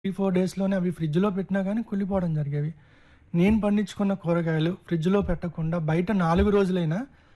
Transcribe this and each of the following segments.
Three four డేస్లోనే అవి ఫ్రిడ్జ్లో పెట్టినా కానీ కుళ్ళిపోవడం జరిగేవి నేను పండించుకున్న కూరగాయలు ఫ్రిడ్జ్లో పెట్టకుండా బయట నాలుగు రోజులైనా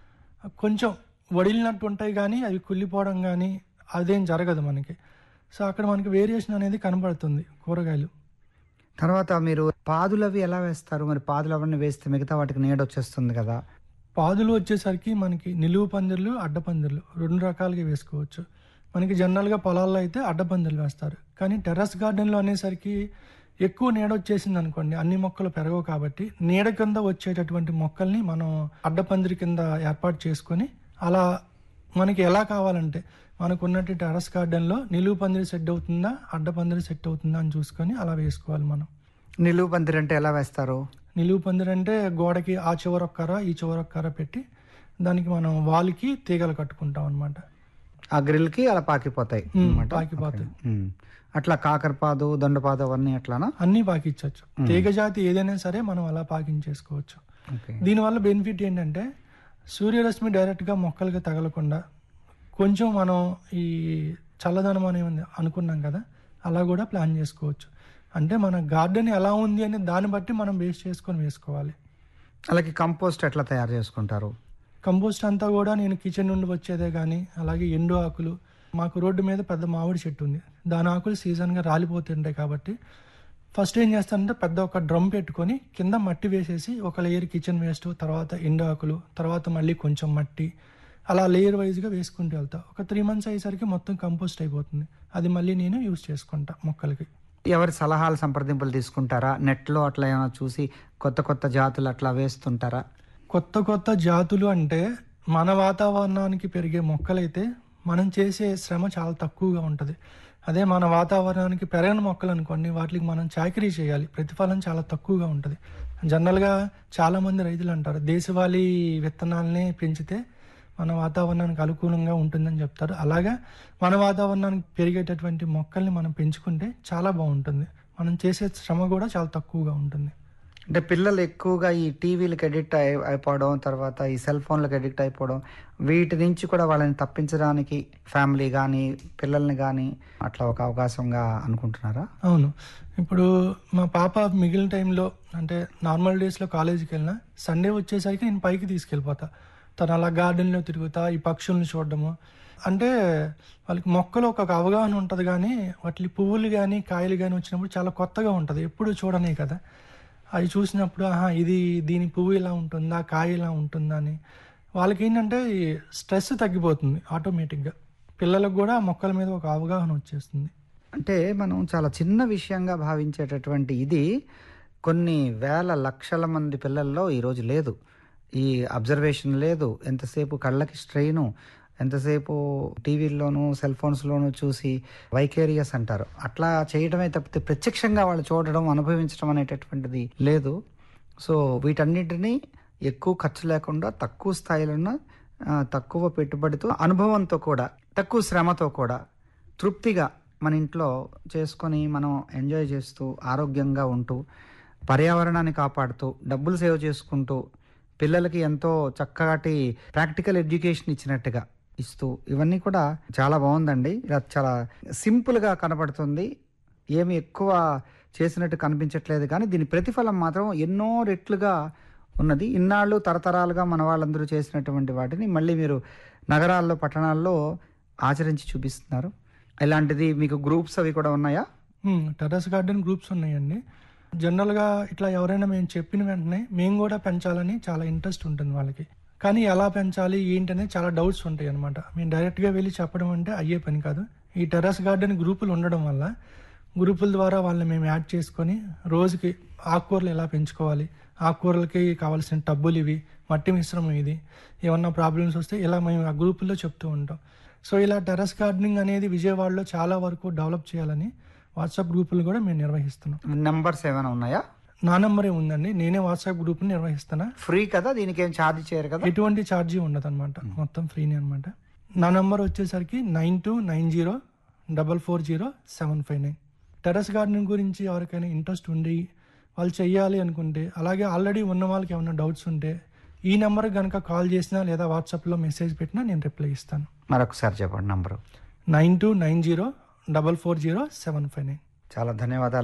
కొంచెం వడిలినట్టు ఉంటాయి కానీ అవి కుళ్ళిపోవడం కానీ అదేం జరగదు మనకి సో అక్కడ మనకి వేరియేషన్ అనేది కనబడుతుంది కూరగాయలు తర్వాత మీరు పాదులు అవి ఎలా వేస్తారు మరి పాదులు అవన్నీ వేస్తే మిగతా వాటికి నీడ వచ్చేస్తుంది కదా పాదులు వచ్చేసరికి మనకి నిలువు పందిర్లు అడ్డ పందిర్లు రెండు రకాలుగా వేసుకోవచ్చు మనకి జనరల్గా పొలాల్లో అయితే అడ్డ పందిర్లు వేస్తారు కానీ టెర్రస్ గార్డెన్లో అనేసరికి ఎక్కువ నీడ వచ్చేసింది అనుకోండి అన్ని మొక్కలు పెరగవు కాబట్టి నీడ కింద వచ్చేటటువంటి మొక్కల్ని మనం అడ్డ పందిరి కింద ఏర్పాటు చేసుకొని అలా మనకి ఎలా కావాలంటే మనకు ఉన్నట్టు టెర్రస్ గార్డెన్లో నిలువు పందిరి సెట్ అవుతుందా అడ్డ పందిరి సెట్ అవుతుందా అని చూసుకొని అలా వేసుకోవాలి మనం నిలువు పందిరి అంటే ఎలా వేస్తారు నిలువు పందిరి అంటే గోడకి ఆ చివరొక్కర ఈ చివరొక్కర పెట్టి దానికి మనం వాల్కి తీగలు కట్టుకుంటాం అనమాట ఆ గ్రిల్కి అలా పాకిపోతాయి అన్నమాట. పాకిపోతాయి ఉమ్. అట్లా కాకరపాదు దొండపాదు అవన్నీ అట్లానా అన్నీ పాకించవచ్చు తీగ జాతి ఏదైనా సరే మనం అలా పాకించేసుకోవచ్చు ఓకే దీనివల్ల బెనిఫిట్ ఏంటంటే సూర్యరశ్మి డైరెక్ట్గా మొక్కలకి తగలకుండా కొంచెం మనం ఈ చల్లదనం అనేది అనుకున్నాం కదా అలా కూడా ప్లాన్ చేసుకోవచ్చు అంటే మన గార్డెన్ ఎలా ఉంది అనే దాన్ని బట్టి మనం బేస్ చేసుకొని వేసుకోవాలి అలాగే కంపోస్ట్ ఎట్లా తయారు చేసుకుంటారు కంపోస్ట్ అంతా కూడా నేను కిచెన్ నుండి వచ్చేదే కానీ అలాగే ఎండు ఆకులు మాకు రోడ్డు మీద పెద్ద మామిడి చెట్టు ఉంది దాని ఆకులు సీజన్గా రాలిపోతుంటాయి కాబట్టి ఫస్ట్ ఏం చేస్తానంటే పెద్ద ఒక డ్రమ్ పెట్టుకొని కింద మట్టి వేసేసి ఒక లేయర్ కిచెన్ వేస్ట్ తర్వాత ఎండు ఆకులు తర్వాత మళ్ళీ కొంచెం మట్టి అలా లేయర్ వైజ్గా వేసుకుంటూ వెళ్తా ఒక త్రీ మంత్స్ అయ్యేసరికి మొత్తం కంపోస్ట్ అయిపోతుంది అది మళ్ళీ నేను యూస్ చేసుకుంటా మొక్కలకి ఎవరి సలహాలు సంప్రదింపులు తీసుకుంటారా నెట్లో అట్లా ఏమైనా చూసి కొత్త కొత్త జాతులు అట్లా వేస్తుంటారా కొత్త కొత్త జాతులు అంటే మన వాతావరణానికి పెరిగే మొక్కలైతే మనం చేసే శ్రమ చాలా తక్కువగా ఉంటుంది అదే మన వాతావరణానికి పెరగని మొక్కలు అనుకోండి వాటికి మనం చాకరీ చేయాలి ప్రతిఫలం చాలా తక్కువగా ఉంటుంది జనరల్గా చాలామంది రైతులు అంటారు దేశవాళీ విత్తనాలనే పెంచితే మన వాతావరణానికి అనుకూలంగా ఉంటుందని చెప్తారు అలాగా మన వాతావరణానికి పెరిగేటటువంటి మొక్కల్ని మనం పెంచుకుంటే చాలా బాగుంటుంది మనం చేసే శ్రమ కూడా చాలా తక్కువగా ఉంటుంది అంటే పిల్లలు ఎక్కువగా ఈ టీవీలకు అడిక్ట్ అయి అయిపోవడం తర్వాత ఈ సెల్ ఫోన్లకు అడిక్ట్ అయిపోవడం వీటి నుంచి కూడా వాళ్ళని తప్పించడానికి ఫ్యామిలీ కానీ పిల్లల్ని కానీ అట్లా ఒక అవకాశంగా అనుకుంటున్నారా అవును ఇప్పుడు మా పాప మిగిలిన టైంలో అంటే నార్మల్ డేస్లో కాలేజీకి వెళ్ళినా సండే వచ్చేసరికి నేను పైకి తీసుకెళ్ళిపోతా తను అలా గార్డెన్లో తిరుగుతా ఈ పక్షుల్ని చూడడము అంటే వాళ్ళకి మొక్కలు ఒక అవగాహన ఉంటుంది కానీ వాటి పువ్వులు కానీ కాయలు కానీ వచ్చినప్పుడు చాలా కొత్తగా ఉంటుంది ఎప్పుడు చూడనే కదా అవి చూసినప్పుడు ఆహా ఇది దీని పువ్వు ఇలా ఉంటుందా కాయ ఇలా ఉంటుందా అని వాళ్ళకి ఏంటంటే ఈ స్ట్రెస్ తగ్గిపోతుంది ఆటోమేటిక్గా పిల్లలకు కూడా మొక్కల మీద ఒక అవగాహన వచ్చేస్తుంది అంటే మనం చాలా చిన్న విషయంగా భావించేటటువంటి ఇది కొన్ని వేల లక్షల మంది పిల్లల్లో ఈరోజు లేదు ఈ అబ్జర్వేషన్ లేదు ఎంతసేపు కళ్ళకి స్ట్రెయిన్ ఎంతసేపు టీవీల్లోనూ సెల్ ఫోన్స్లోనూ చూసి వైకేరియస్ అంటారు అట్లా చేయడమే తప్పితే ప్రత్యక్షంగా వాళ్ళు చూడడం అనుభవించడం అనేటటువంటిది లేదు సో వీటన్నిటినీ ఎక్కువ ఖర్చు లేకుండా తక్కువ స్థాయిలో ఆ, తక్కువ పెట్టుబడితో అనుభవంతో కూడా తక్కువ శ్రమతో కూడా తృప్తిగా మన ఇంట్లో చేసుకొని మనం ఎంజాయ్ చేస్తూ ఆరోగ్యంగా ఉంటూ పర్యావరణాన్ని కాపాడుతూ డబ్బులు సేవ్ చేసుకుంటూ పిల్లలకి ఎంతో చక్కటి ప్రాక్టికల్ ఎడ్యుకేషన్ ఇచ్చినట్టుగా ఇస్తూ ఇవన్నీ కూడా చాలా బాగుందండి ఇలా చాలా సింపుల్గా కనబడుతుంది ఏమి ఎక్కువ చేసినట్టు కనిపించట్లేదు కానీ దీని ప్రతిఫలం మాత్రం ఎన్నో రెట్లుగా ఉన్నది ఇన్నాళ్ళు తరతరాలుగా మన వాళ్ళందరూ చేసినటువంటి వాటిని మళ్ళీ మీరు నగరాల్లో పట్టణాల్లో ఆచరించి చూపిస్తున్నారు ఇలాంటిది మీకు గ్రూప్స్ అవి కూడా ఉన్నాయా మ్మ్. టెర్రస్ గార్డెన్ గ్రూప్స్ ఉన్నాయండి జనరల్గా ఇట్లా ఎవరైనా మేము చెప్పిన వెంటనే మేము కూడా పెంచాలని చాలా ఇంట్రెస్ట్ ఉంటుంది వాళ్ళకి కానీ ఎలా పెంచాలి ఏంటనే చాలా డౌట్స్ ఉంటాయి అనమాట మేము డైరెక్ట్గా వెళ్ళి చెప్పడం అంటే అయ్యే పని కాదు ఈ టెర్రస్ గార్డెన్ గ్రూపులు ఉండడం వల్ల గ్రూపుల ద్వారా వాళ్ళని మేము యాడ్ చేసుకొని రోజుకి ఆకుకూరలు ఎలా పెంచుకోవాలి ఆకుకూరలకి కావాల్సిన టబ్బులు ఇవి మట్టి మిశ్రమం ఇది ఏమన్నా ప్రాబ్లమ్స్ వస్తే ఇలా మేము ఆ గ్రూపుల్లో చెప్తూ ఉంటాం సో ఇలా టెర్రస్ గార్డెనింగ్ అనేది విజయవాడలో చాలా వరకు డెవలప్ చేయాలని వాట్సాప్ గ్రూపులు కూడా మేము నిర్వహిస్తున్నాం నంబర్స్ ఏమైనా ఉన్నాయా నా నంబరే ఉందండి నేనే వాట్సాప్ గ్రూప్ని నిర్వహిస్తున్నా ఫ్రీ కదా దీనికి ఏం ఛార్జ్ చేయరు కదా ఎటువంటి ఛార్జీ ఉండదు అనమాట మొత్తం ఫ్రీనే అనమాట నా నంబర్ వచ్చేసరికి nine two nine zero double four zero seven five nine terrace gardening గురించి ఎవరికైనా ఇంట్రెస్ట్ ఉండి వాళ్ళు చెయ్యాలి అనుకుంటే అలాగే ఆల్రెడీ ఉన్న వాళ్ళకి ఏమైనా డౌట్స్ ఉంటే ఈ నెంబర్ కనుక కాల్ చేసినా లేదా వాట్సాప్లో మెసేజ్ పెట్టినా నేను రిప్లై ఇస్తాను మరొకసారి చెప్పండి number nine two nine zero double four zero seven five nine చాలా ధన్యవాదాలు